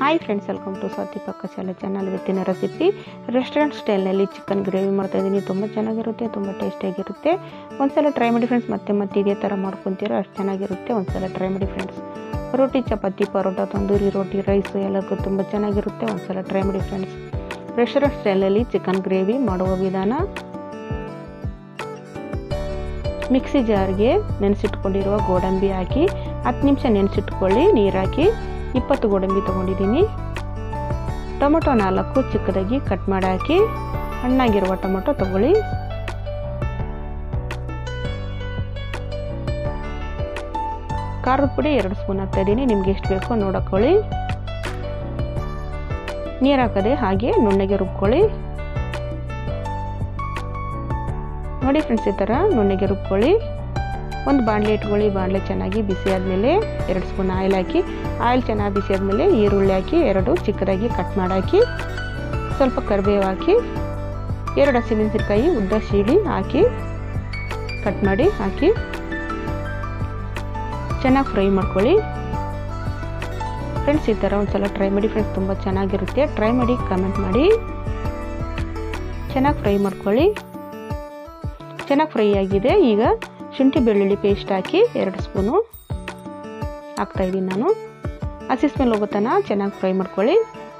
hi friends welcome to Swathi ಪಕ್ಕ ಶಾಲೆ channel ಇವತ್ತಿನ ರೆಸಿಪಿ ರೆಸ್ಟೋರೆಂಟ್ ಸ್ಟೈಲ್ನಲ್ಲಿ ಚಿಕನ್ ಗ್ರೇವಿ ಮಾಡ್ತಾ ಇದ್ದೀನಿ ತುಂಬ ಚೆನ್ನಾಗಿರುತ್ತೆ ತುಂಬ ಟೇಸ್ಟಿಯಾಗಿರುತ್ತೆ ಒಂದ್ಸಲ ಟ್ರೈ ಮಾಡಿ ಫ್ರೆಂಡ್ಸ್ ಮತ್ತೆ ಮತ್ತೆ ಇದೇ ಥರ ಮಾಡ್ಕೊತೀರೋ ಅಷ್ಟು ಚೆನ್ನಾಗಿರುತ್ತೆ ಒಂದ್ಸಲ ಟ್ರೈ ಮಾಡಿ ಫ್ರೆಂಡ್ಸ್ ರೋಟಿ ಚಪಾತಿ ಪರೋಟ ತಂದೂರಿ ರೋಟಿ ರೈಸು ಎಲ್ಲರಿಗೂ ತುಂಬ ಚೆನ್ನಾಗಿರುತ್ತೆ ಒಂದ್ಸಲ ಟ್ರೈ ಮಾಡಿ ಫ್ರೆಂಡ್ಸ್ ರೆಸ್ಟೋರೆಂಟ್ ಸ್ಟೈಲಲ್ಲಿ ಚಿಕನ್ ಗ್ರೇವಿ ಮಾಡುವ ವಿಧಾನ ಮಿಕ್ಸಿ ಜಾರ್ಗೆ ನೆನೆಸಿಟ್ಕೊಂಡಿರುವ ಗೋಡಂಬಿ ಹಾಕಿ ಹತ್ತು ನಿಮಿಷ ನೆನೆಸಿಟ್ಕೊಳ್ಳಿ ನೀರು ಹಾಕಿ ಇಪ್ಪತ್ತು ಗೋಡಂಬಿ ತೊಗೊಂಡಿದ್ದೀನಿ ಟೊಮೊಟೊ ನಾಲ್ಕು ಚಿಕ್ಕದಾಗಿ ಕಟ್ ಮಾಡಿ ಹಾಕಿ ಹಣ್ಣಾಗಿರುವ ಟೊಮೊಟೊ ತಗೊಳ್ಳಿ ಖಾರದ ಪುಡಿ ಎರಡು ಸ್ಪೂನ್ ಹಾಕ್ತಾ ಇದ್ದೀನಿ ನಿಮ್ಗೆ ಎಷ್ಟು ಬೇಕೋ ನೋಡಕೊಳ್ಳಿ ನೀರು ಹಾಕದೆ ಹಾಗೆ ನುಣ್ಣಗೆ ರುಬ್ಕೊಳ್ಳಿ ನೋಡಿ ಫ್ರೆಂಡ್ಸ್ ಈ ಥರ ನುಣ್ಣಗೆ ರುಬ್ಕೊಳ್ಳಿ ಒಂದು ಬಾಣಲೆ ಇಟ್ಕೊಳ್ಳಿ ಬಾಣಲೆ ಚೆನ್ನಾಗಿ ಬಿಸಿ ಆದಮೇಲೆ ಎರಡು ಸ್ಪೂನ್ ಆಯಿಲ್ ಹಾಕಿ ಆಯಿಲ್ ಚೆನ್ನಾಗಿ ಬಿಸಿ ಆದಮೇಲೆ ಈರುಳ್ಳಿ ಹಾಕಿ ಎರಡು ಚಿಕ್ಕದಾಗಿ ಕಟ್ ಮಾಡಾಕಿ ಸ್ವಲ್ಪ ಕರಿಬೇವು ಹಾಕಿ ಎರಡು ಹಸಿಮೆಣಸಿನ್ಕಾಯಿ ಉದ್ದ ಸೀಳಿ ಹಾಕಿ ಕಟ್ ಮಾಡಿ ಹಾಕಿ ಚೆನ್ನಾಗಿ ಫ್ರೈ ಮಾಡ್ಕೊಳ್ಳಿ ಫ್ರೆಂಡ್ಸ್ ಈ ಥರ ಒಂದ್ಸಲ ಟ್ರೈ ಮಾಡಿ ಫ್ರೆಂಡ್ಸ್ ತುಂಬ ಚೆನ್ನಾಗಿರುತ್ತೆ ಟ್ರೈ ಮಾಡಿ ಕಮೆಂಟ್ ಮಾಡಿ ಚೆನ್ನಾಗಿ ಫ್ರೈ ಮಾಡ್ಕೊಳ್ಳಿ ಚೆನ್ನಾಗಿ ಫ್ರೈ ಆಗಿದೆ ಈಗ ಶುಂಠಿ ಬೆಳ್ಳುಳ್ಳಿ ಪೇಸ್ಟ್ ಹಾಕಿ ಎರಡು ಸ್ಪೂನು ಹಾಕ್ತಾಯಿದ್ದೀನಿ ನಾನು ಹಸಿ ಸ್ಮೆಲ್ ಹೋಗೋ ತನಕ ಚೆನ್ನಾಗಿ ಫ್ರೈ ಮಾಡ್ಕೊಳ್ಳಿ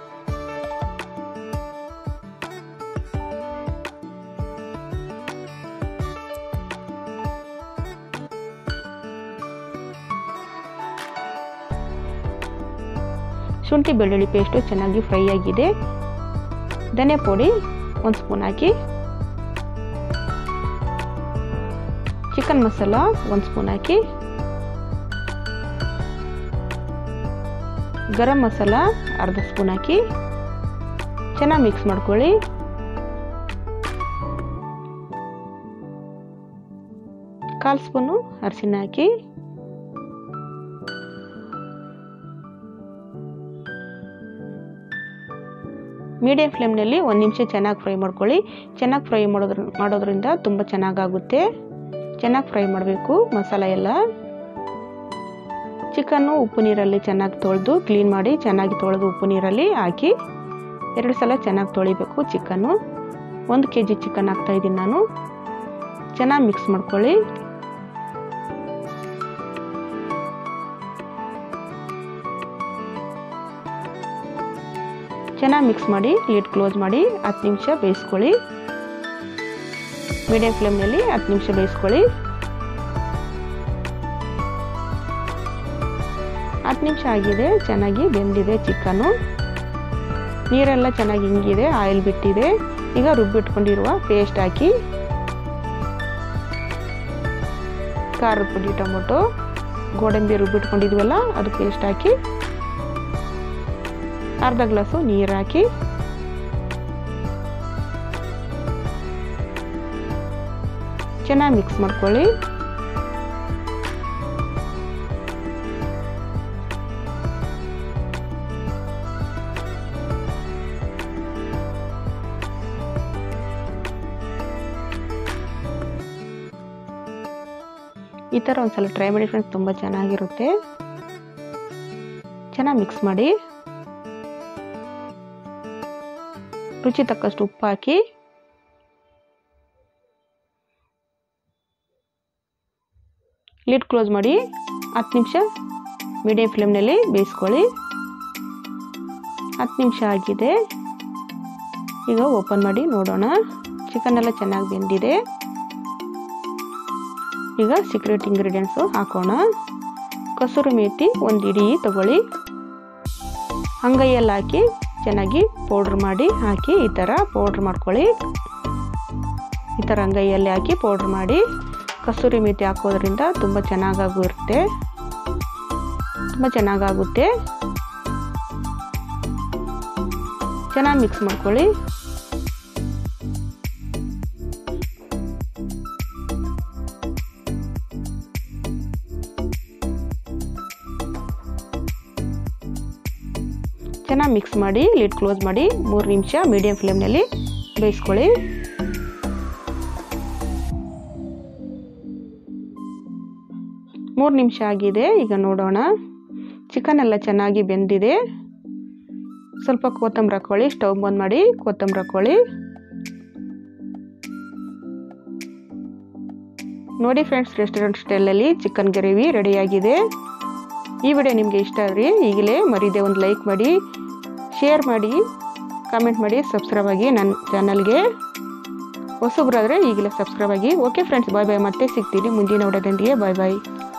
ಶುಂಠಿ ಬೆಳ್ಳುಳ್ಳಿ ಪೇಸ್ಟು ಚೆನ್ನಾಗಿ ಫ್ರೈ ಆಗಿದೆ ಧನಿಯಾ ಪುಡಿ ಒಂದು ಸ್ಪೂನ್ ಹಾಕಿ ಚಿಕನ್ ಮಸಾಲ ಒಂದು ಸ್ಪೂನ್ ಹಾಕಿ ಗರಂ ಮಸಾಲ ಅರ್ಧ ಸ್ಪೂನ್ ಹಾಕಿ ಚೆನ್ನಾಗಿ ಮಿಕ್ಸ್ ಮಾಡ್ಕೊಳ್ಳಿ ಕಾಲು ಸ್ಪೂನು ಅರಿಶಿನ ಹಾಕಿ ಮೀಡಿಯಂ ಫ್ಲೇಮ್ನಲ್ಲಿ ಒಂದು ನಿಮಿಷ ಚೆನ್ನಾಗಿ ಫ್ರೈ ಮಾಡ್ಕೊಳ್ಳಿ ಚೆನ್ನಾಗಿ ಫ್ರೈ ಮಾಡೋದ್ರ ಮಾಡೋದ್ರಿಂದ ತುಂಬ ಚೆನ್ನಾಗಾಗುತ್ತೆ ಚೆನ್ನಾಗಿ ಫ್ರೈ ಮಾಡಬೇಕು ಮಸಾಲ ಎಲ್ಲ ಚಿಕನ್ನು ಉಪ್ಪು ನೀರಲ್ಲಿ ಚೆನ್ನಾಗಿ ತೊಳೆದು ಕ್ಲೀನ್ ಮಾಡಿ ಚೆನ್ನಾಗಿ ತೊಳೆದು ಉಪ್ಪು ನೀರಲ್ಲಿ ಹಾಕಿ ಎರಡು ಸಲ ಚೆನ್ನಾಗಿ ತೊಳಿಬೇಕು ಚಿಕನ್ನು ಒಂದು ಕೆ ಜಿ ಚಿಕನ್ ಹಾಕ್ತಾಯಿದ್ದೀನಿ ನಾನು ಚೆನ್ನಾಗಿ ಮಿಕ್ಸ್ ಮಾಡ್ಕೊಳ್ಳಿ ಚೆನ್ನಾಗಿ ಮಿಕ್ಸ್ ಮಾಡಿ ಲಿಡ್ ಕ್ಲೋಸ್ ಮಾಡಿ ಹತ್ತು ನಿಮಿಷ ಬೇಯಿಸ್ಕೊಳ್ಳಿ ಮೀಡಿಯಂ ಫ್ಲೇಮ್ನಲ್ಲಿ ಹತ್ತು ನಿಮಿಷ ಬೇಯಿಸ್ಕೊಳ್ಳಿ ಹತ್ತು ನಿಮಿಷ ಆಗಿದೆ ಚೆನ್ನಾಗಿ ಬೆಂದಿದೆ ಚಿಕನ್ನು ನೀರೆಲ್ಲ ಚೆನ್ನಾಗಿ ಹಿಂಗಿದೆ ಆಯಿಲ್ ಬಿಟ್ಟಿದೆ ಈಗ ರುಬ್ಬಿಟ್ಕೊಂಡಿರುವ ಪೇಸ್ಟ್ ಹಾಕಿ ಖಾರದ ಪುಡಿ ಟೊಮೊಟೊ ಗೋಡಂಬಿ ರುಬ್ಬಿಟ್ಕೊಂಡಿದ್ವಲ್ಲ ಅದು ಪೇಸ್ಟ್ ಹಾಕಿ ಅರ್ಧ ಗ್ಲಾಸು ನೀರು ಹಾಕಿ ಚೆನ್ನಾಗಿ ಮಿಕ್ಸ್ ಮಾಡ್ಕೊಳ್ಳಿ ಈ ಥರ ಒಂದ್ಸಲ ಟ್ರೈ ಮಾಡಿ ಫ್ರೆಂಡ್ಸ್ ತುಂಬ ಚೆನ್ನಾಗಿರುತ್ತೆ ಚೆನ್ನಾಗಿ ಮಿಕ್ಸ್ ಮಾಡಿ ರುಚಿ ತಕ್ಕಷ್ಟು ಉಪ್ಪು ಹಾಕಿ ಲಿಡ್ ಕ್ಲೋಸ್ ಮಾಡಿ ಹತ್ತು ನಿಮಿಷ ಮೀಡಿಯಂ ಫ್ಲೇಮ್ನಲ್ಲಿ ಬೇಯಿಸ್ಕೊಳ್ಳಿ ಹತ್ತು ನಿಮಿಷ ಆಗಿದೆ ಈಗ ಓಪನ್ ಮಾಡಿ ನೋಡೋಣ ಚಿಕನ್ ಎಲ್ಲ ಚೆನ್ನಾಗಿ ಬೆಂದಿದೆ ಈಗ ಸೀಕ್ರೆಟ್ ಇಂಗ್ರೀಡಿಯೆಂಟ್ಸು ಹಾಕೋಣ ಕಸೂರು ಮೇಥಿ ಒಂದು ಇಡೀ ತಗೊಳ್ಳಿ ಅಂಗೈಯಲ್ಲಿ ಹಾಕಿ ಚೆನ್ನಾಗಿ ಪೌಡ್ರ್ ಮಾಡಿ ಹಾಕಿ ಈ ಥರ ಪೌಡ್ರ್ ಮಾಡ್ಕೊಳ್ಳಿ ಈ ಥರ ಅಂಗೈಯಲ್ಲಿ ಹಾಕಿ ಪೌಡ್ರ್ ಮಾಡಿ ಕಸೂರಿ ಮೇಥಿ ಹಾಕೋದ್ರಿಂದ ತುಂಬ ಚೆನ್ನಾಗಾಗೂ ಇರುತ್ತೆ ತುಂಬ ಚೆನ್ನಾಗಾಗುತ್ತೆ ಚೆನ್ನಾಗಿ ಮಿಕ್ಸ್ ಮಾಡ್ಕೊಳ್ಳಿ ಚೆನ್ನಾಗಿ ಮಿಕ್ಸ್ ಮಾಡಿ ಲಿಡ್ ಕ್ಲೋಸ್ ಮಾಡಿ ಮೂರು ನಿಮಿಷ ಮೀಡಿಯಂ ಫ್ಲೇಮ್ನಲ್ಲಿ ಬೇಯಿಸ್ಕೊಳ್ಳಿ ಮೂರು ನಿಮಿಷ ಆಗಿದೆ ಈಗ ನೋಡೋಣ ಚಿಕನ್ ಎಲ್ಲ ಚೆನ್ನಾಗಿ ಬೆಂದಿದೆ ಸ್ವಲ್ಪ ಕೊತ್ತಂಬರಿ ಹಾಕೊಳ್ಳಿ ಸ್ಟವ್ ಬಂದ್ ಮಾಡಿ ಕೊತ್ತಂಬರಿ ಹಾಕೊಳ್ಳಿ ನೋಡಿ ಫ್ರೆಂಡ್ಸ್ ರೆಸ್ಟೋರೆಂಟ್ ಸ್ಟೈಲಲ್ಲಿ ಚಿಕನ್ ಗ್ರೇವಿ ರೆಡಿಯಾಗಿದೆ ಈ ವಿಡಿಯೋ ನಿಮಗೆ ಇಷ್ಟ ಆದರೆ ಈಗಲೇ ಮರೀದೆ ಒಂದು ಲೈಕ್ ಮಾಡಿ ಶೇರ್ ಮಾಡಿ ಕಾಮೆಂಟ್ ಮಾಡಿ ಸಬ್ಸ್ಕ್ರೈಬ್ ಆಗಿ ನನ್ನ ಚಾನಲ್ಗೆ ಹೊಸಬ್ರಾದರೆ ಈಗಲೇ ಸಬ್ಸ್ಕ್ರೈಬ್ ಆಗಿ ಓಕೆ ಫ್ರೆಂಡ್ಸ್ ಬಾಯ್ ಬಾಯ್ ಮತ್ತೆ ಸಿಗ್ತೀನಿ ಮುಂದಿನ ವಿಡಿಯೋದೊಂದಿಗೆ ಬಾಯ್ ಬಾಯ್